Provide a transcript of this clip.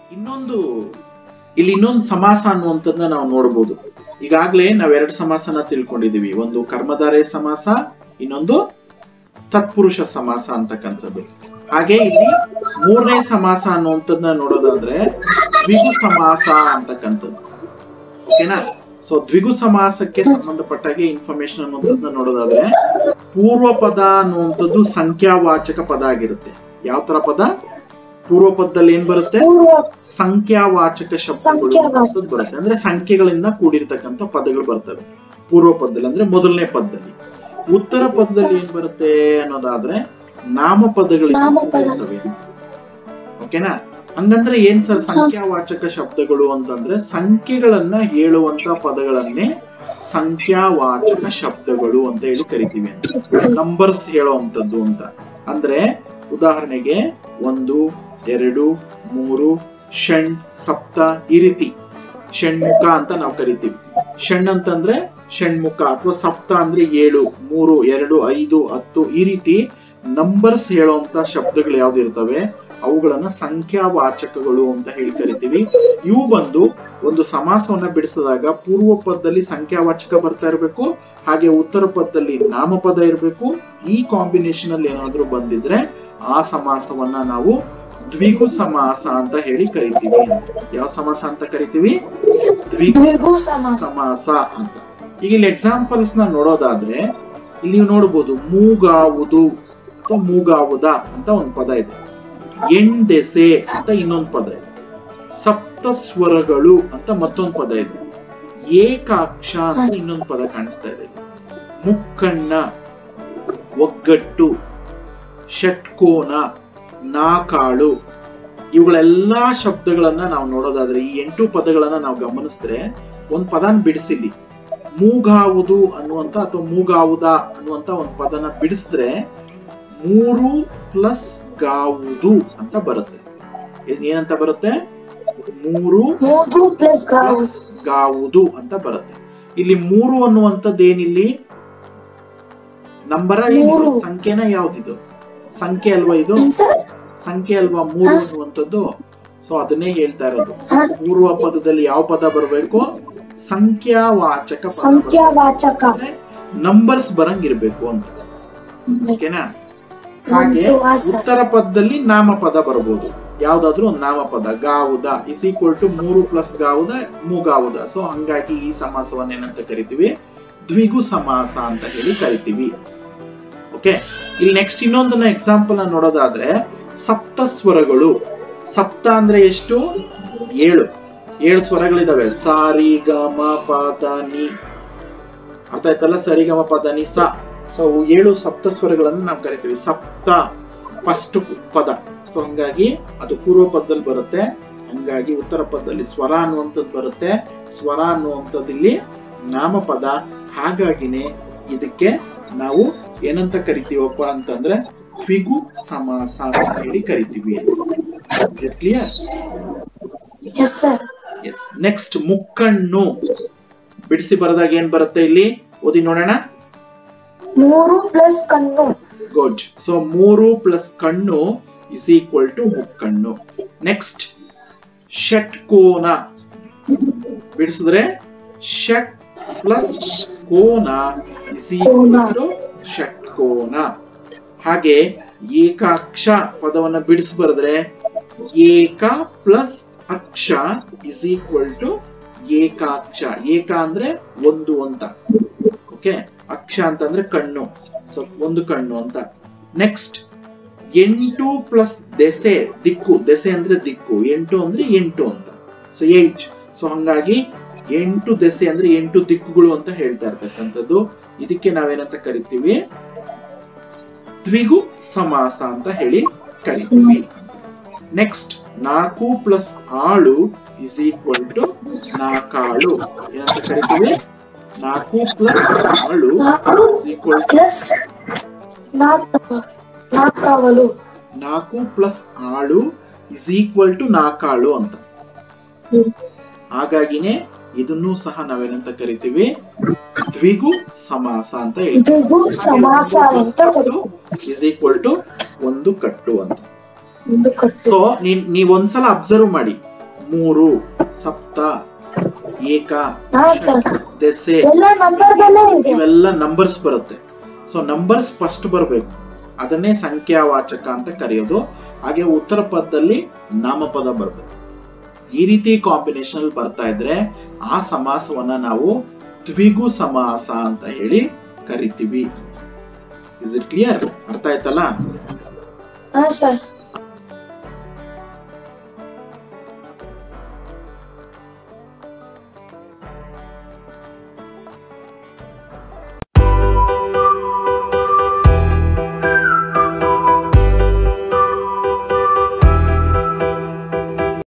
ಇನ್ನೊಂದು ಇಲ್ಲಿ ಇನ್ನೊಂದು ಸಮಾಸ ಅನ್ನುವಂಥದ್ದನ್ನ ನಾವು ನೋಡಬಹುದು ಈಗಾಗಲೇ ನಾವ್ ಎರಡು ಸಮಾಸನ ತಿಳ್ಕೊಂಡಿದೀವಿ ಒಂದು ಕರ್ಮಧಾರಯ ಸಮಾಸ ಇನ್ನೊಂದು ತತ್ಪುರುಷ ಸಮಾಸ ಅಂತಕ್ಕಂಥದ್ದು ಹಾಗೆ ಇಲ್ಲಿ ಮೂರನೇ ಸಮಾಸ ಅನ್ನುವಂಥದ್ದನ್ನ ನೋಡೋದಾದ್ರೆ ದ್ವಿಗು ಸಮಾಸ ಅಂತಕ್ಕಂಥದ್ದು ಓಕೆನಾ ಸೊ ದ್ವಿಗು ಸಮಾಸಕ್ಕೆ ಸಂಬಂಧಪಟ್ಟಾಗೆ ಇನ್ಫಾರ್ಮೇಶನ್ ಅನ್ನುವಂಥದ್ದನ್ನ ನೋಡೋದಾದ್ರೆ ಪೂರ್ವ ಪದ ಅನ್ನುವಂಥದ್ದು ಸಂಖ್ಯಾವಾಚಕ ಪದ ಆಗಿರುತ್ತೆ ಯಾವ ತರ ಪದ ಪೂರ್ವ ಪದದಲ್ಲಿ ಏನ್ ಬರುತ್ತೆ ಪೂರ್ವ ಸಂಖ್ಯಾವಾಚಕ ಶಬ್ದಗಳು ಸಂಖ್ಯಾವಾಚಕ. ಅನ್ನುವಂಥದ್ದು ಬರುತ್ತೆ ಅಂದ್ರೆ ಸಂಖ್ಯೆಗಳಿಂದ ಕೂಡಿರ್ತಕ್ಕಂಥ ಪದಗಳು ಬರ್ತವೆ ಪೂರ್ವ ಪದದಲ್ಲಿ ಅಂದ್ರೆ ಮೊದಲನೇ ಪದದಲ್ಲಿ ಉತ್ತರ ಪದದಲ್ಲಿ ಏನ್ ಬರುತ್ತೆ ಅನ್ನೋದಾದ್ರೆ ನಾಮಪದಗಳಿಂದ ನಾಮಪದ. ಕೂಡಿರ್ತವೆ ಓಕೆನಾ ಹಂಗಂದ್ರೆ ಏನ್ ಸರ್ ಸಂಖ್ಯಾವಾಚಕ ಶಬ್ದಗಳು ಅಂತಂದ್ರೆ ಸಂಖ್ಯೆಗಳನ್ನ ಹೇಳುವಂತ ಪದಗಳನ್ನೇ ಸಂಖ್ಯಾವಾಚಕ ಶಬ್ದಗಳು ಅಂತ ಹೇಳಿ ಕರಿತೀವಿ ನಂಬರ್ಸ್ ಹೇಳುವಂತದ್ದು ಅಂತ ಅಂದ್ರೆ ಉದಾಹರಣೆಗೆ ಒಂದು ಎರಡು ಮೂರು ಷಣ್ ಸಪ್ತ ಈ ರೀತಿ ಷಣ್ಮುಖ ಅಂತ ನಾವು ಕರಿತೀವಿ ಷಣ್ ಅಂತಂದ್ರೆ ಷಣ್ಮುಖ ಅಥವಾ ಸಪ್ತ ಅಂದ್ರೆ ಏಳು ಮೂರು ಎರಡು ಐದು ಹತ್ತು ಈ ರೀತಿ ನಂಬರ್ಸ್ ಹೇಳುವಂತ ಶಬ್ದಗಳು ಯಾವ್ದು ಇರ್ತವೆ ಅವುಗಳನ್ನ ಸಂಖ್ಯಾವಾಚಕಗಳು ಅಂತ ಹೇಳಿ ಕರಿತೀವಿ ಇವು ಬಂದು ಒಂದು ಸಮಾಸವನ್ನ ಬಿಡಿಸಿದಾಗ ಪೂರ್ವ ಪದದಲ್ಲಿ ಸಂಖ್ಯಾವಾಚಕ ಬರ್ತಾ ಇರಬೇಕು ಹಾಗೆ ಉತ್ತರ ಪದದಲ್ಲಿ ನಾಮಪದ ಇರಬೇಕು ಈ ಕಾಂಬಿನೇಷನ್ ಅಲ್ಲಿ ಏನಾದ್ರೂ ಬಂದಿದ್ರೆ ಆ ಸಮಾಸವನ್ನ ನಾವು ದ್ವಿಗು ಸಮಾಸ ಅಂತ ಹೇಳಿ ಕರಿತೀವಿ ಯಾವ ಸಮಾಸ ಅಂತ ಕರಿತೀವಿ ದ್ವಿಗು ದ್ವಿಗು ಸಮಾಸ ಸಮಾಸ ಅಂತ ಈಗ ಇಲ್ಲಿ ಎಕ್ಸಾಂಪಲ್ಸ್ ನ ನೋಡೋದಾದ್ರೆ ಇಲ್ಲಿ ನೀವು ನೋಡಬಹುದು ಮೂಗಾವುದು ಅಥವಾ ಮೂಗಾವುದ ಅಂತ ಒಂದು ಪದ ಇದೆ ಎಂಡೆಸೆ ಅಂತ ಇನ್ನೊಂದು ಪದ ಇದೆ ಸಪ್ತ ಸ್ವರಗಳು ಅಂತ ಮತ್ತೊಂದು ಪದ ಇದೆ ಏಕಾಕ್ಷ ಅಂತ ಇನ್ನೊಂದು ಪದ ಕಾಣಿಸ್ತಾ ಇದೆ ಮುಕ್ಕಣ್ಣ ಒಗ್ಗಟ್ಟು ಷಟ್ಕೋನ ನಾಕಾಳು ಇವುಗಳೆಲ್ಲಾ ಶಬ್ದಗಳನ್ನ ನಾವು ನೋಡೋದಾದ್ರೆ ಈ ಎಂಟು ಪದಗಳನ್ನ ನಾವು ಗಮನಿಸಿದ್ರೆ ಒಂದ್ ಪದನ ಬಿಡಿಸಿಲ್ಲಿ ಮೂಗಾವುದು ಅನ್ನುವಂತ ಅಥವಾ ಮೂಗಾವುದ ಅನ್ನುವಂತ ಒಂದ್ ಪದನ ಬಿಡಿಸಿದ್ರೆ ಮೂರು ಪ್ಲಸ್ ಗಾವುದು ಅಂತ ಬರುತ್ತೆ ಇದ್ ಏನಂತ ಬರುತ್ತೆ ಮೂರು ಮೂರು ಪ್ಲಸ್ ಗಾವು ಪ್ಲಸ್ ಗಾವುದು ಅಂತ ಬರುತ್ತೆ ಇಲ್ಲಿ ಮೂರು ಅನ್ನುವಂಥದ್ದು ಏನಿಲ್ಲಿ ನಂಬರ ಮೂರು. ಸಂಖ್ಯೆನ ಯಾವ್ದಿದು ಸಂಖ್ಯೆ ಅಲ್ವಾ ಇದು ಏನ್ ಸರ್ ಸಂಖ್ಯೆ ಅಲ್ವಾ ಮೂರು ಅನ್ನುವಂಥದ್ದು ಸೊ ಅದನ್ನೇ ಹೇಳ್ತಾ ಇರೋದು ಹಾ, ಪೂರ್ವ ಪದದಲ್ಲಿ ಯಾವ ಪದ ಬರಬೇಕು ಸಂಖ್ಯಾವಾಚಕ ಪದ ಸಂಖ್ಯಾವಾಚಕ ನಂಬರ್ಸ್ ಬರಂಗಿರ್ಬೇಕು ಅಂತ ಓಕೆನಾ ಹಾಗೆ ಒಂದು ವಾಸ. ಉತ್ತರ ಪದದಲ್ಲಿ ನಾಮಪದ ಬರಬಹುದು ಯಾವ್ದಾದ್ರು ಒಂದು ನಾಮಪದ ಗಾವುದ ಇಸ್ ಈಕ್ವಲ್ ಟು ಮೂರು ಪ್ಲಸ್ ಗಾವುದ ಮೂಗಾವುದ ಸೊ ಹಂಗಾಗಿ ಈ ಸಮಾಸವನ್ನ ಏನಂತ ಕರಿತೀವಿ ದ್ವಿಗು ಸಮಾಸ ಅಂತ ಹೇಳಿ ಕರಿತೀವಿ ಓಕೆ ಇಲ್ಲಿ ನೆಕ್ಸ್ಟ್ ಇನ್ನೊಂದನ್ನ ಎಕ್ಸಾಂಪಲ್ ನೋಡೋದಾದ್ರೆ ಸಪ್ತ ಸ್ವರಗಳು ಸಪ್ತ ಅಂದ್ರೆ ಎಷ್ಟು ಏಳು ಏಳು ಸ್ವರಗಳಿದಾವೆ ಸಾರಿ ಗಮ ಪದ ನಿ ಅರ್ಥ ಆಯ್ತಲ್ಲ ಸರಿ ಗಮ ಪದ ನಿ ಸ ಸೊ ಏಳು ಸಪ್ತ ಸ್ವರಗಳನ್ನು ನಾವು ಕರಿತೀವಿ ಸಪ್ತ ಫಸ್ಟ್ ಪದ ಸೊ ಹಂಗಾಗಿ ಅದು ಪೂರ್ವ ಪದದಲ್ಲಿ ಬರುತ್ತೆ ಹಂಗಾಗಿ ಉತ್ತರ ಪದದಲ್ಲಿ ಸ್ವರ ಅನ್ನುವಂಥದ್ದು ಬರುತ್ತೆ ಸ್ವರ ಅನ್ನುವಂಥದ್ದು ಇಲ್ಲಿ ನಾಮಪದ ಹಾಗಾಗಿನೇ ಇದಕ್ಕೆ ನಾವು ಏನಂತ ಕರಿತೀವಪ್ಪ ಅಂತಂದ್ರೆ ದ್ವಿಗು ಸಮಾಸ ಅಂತ ಹೇಳಿ ಕರಿತೀವಿ clear yes sir yes next ಮುಕ್ಕಣ್ಣು ಬಿಡಿಸಿ ಬರದಾಗ ಏನ್ ಬರುತ್ತೆ ಇಲ್ಲಿ ಓದಿ ನೋಡೋಣ ಮೂರು ಪ್ಲಸ್ ಕಣ್ಣು ಗುಡ್ ಸೊ ಮೂರು ಪ್ಲಸ್ ಕಣ್ಣು ಇಸ್ ಈಕ್ವಲ್ ಟು ಮುಕ್ಕಣ್ಣು ನೆಕ್ಸ್ಟ್ ಷಟ್ಕೋನ ಬಿಡಿಸಿದ್ರೆ ಷಟ್ ಪ್ಲಸ್ ಕೋನ ಇಸ್ ಈಕ್ವಲ್ ಟು ಷಟ್ಕೋನ ಹಾಗೆ ಏಕಾಕ್ಷ ಪದವನ್ನ ಬಿಡಿಸಿ ಬರೆದ್ರೆ ಏಕ ಪ್ಲಸ್ ಅಕ್ಷ ಇಸ್ ಈಕ್ವಲ್ ಟು ಏಕಾಕ್ಷ ಏಕ ಅಂದ್ರೆ ಒಂದು ಅಂತ ಓಕೆ ಅಕ್ಷ ಅಂತಂದ್ರೆ ಕಣ್ಣು ಸೊ ಒಂದು ಕಣ್ಣು ಅಂತ ನೆಕ್ಸ್ಟ್ ಎಂಟು ಪ್ಲಸ್ ದೆಸೆ ದಿಕ್ಕು ದೆಸೆ ಅಂದ್ರೆ ದಿಕ್ಕು ಎಂಟು ಅಂದ್ರೆ ಎಂಟು ಅಂತ ಸೊ ಏಟ್ ಸೊ ಹಂಗಾಗಿ ಎಂಟು ದೆಸೆ ಅಂದ್ರೆ ಎಂಟು ದಿಕ್ಕುಗಳು ಅಂತ ಹೇಳ್ತಾ ಇರ್ತಕ್ಕಂಥದ್ದು ಇದಕ್ಕೆ ನಾವೇನಂತ ಕರಿತೀವಿ ದ್ವಿಗು ಸಮಾಸ ಅಂತ ಹೇಳಿ ಕರಿತೀವಿ ನೆಕ್ಸ್ಟ್ ನಾಲ್ಕು ಪ್ಲಸ್ ಆಳು ಇಸ್ ಈಕ್ವಲ್ ಟು ನಾಕಾಳು ಏನಂತ ಕರಿತೀವಿ ನಾಲ್ಕು ಪ್ಲಸ್ ಆಳು ನಾಲ್ಕು ಇಸ್ ಈಕ್ವಲ್ ಟು ಪ್ಲಸ್ ನಾಲ್ಕು ನಾಲ್ಕಾವಲು ನಾಲ್ಕು ಪ್ಲಸ್ ಆಳು ಇಸ್ ಈಕ್ವಲ್ ಟು ನಾಕಾಳು ಅಂತ ಹ್ಮ್. ಹಾಗಾಗಿನೇ ಇದನ್ನೂ ಸಹ ನಾವೇನಂತ ಕರಿತೀವಿ ದ್ವಿಗು ಸಮಾಸ ಅಂತ ಹೇಳ್ತೀವಿ ದ್ವಿಗು ಸಮಾಸ ಅಂತ ಕರೀತೀವಿ. ಇಸ್ ಈಕ್ವಲ್ ಟು ಒಂದು ಕಟ್ಟು ಅಂತ ಒಂದು ಕಟ್ಟು ಸೊ ನೀವ್ ಒಂದ್ಸಲ ಅಬ್ಸರ್ವ್ ಮಾಡಿ ಮೂರು ಸಪ್ತ ಏಕ ಹಾ ಸರ್ ದೆಸೆ ಎಲ್ಲ ನಂಬರ್ದಲ್ಲೇ ಇದೆ ಇವೆಲ್ಲ ನಂಬರ್ಸ್ ಬರುತ್ತೆ ಸೊ ನಂಬರ್ಸ್ ಫಸ್ಟ್ ಬರಬೇಕು ಅದನ್ನೇ ಸಂಖ್ಯಾವಾಚಕ ಅಂತ ಕರೆಯೋದು ಹಾಗೆ ಉತ್ತರ ಪದದಲ್ಲಿ ನಾಮಪದ ಬರಬೇಕು ಈ ರೀತಿ ಕಾಂಬಿನೇಷನ್ ಬರ್ತಾ ಇದ್ರೆ ಆ ಸಮಾಸವನ್ನ ನಾವು ದ್ವಿಗು ಸಮಾಸ ಅಂತ ಹೇಳಿ ಕರಿತೀವಿ ಇಸ್ ಇಟ್ ಕ್ಲಿಯರ್ ಅರ್ಥ ಆಯ್ತಲ್ಲ ಹಾ ಸರ್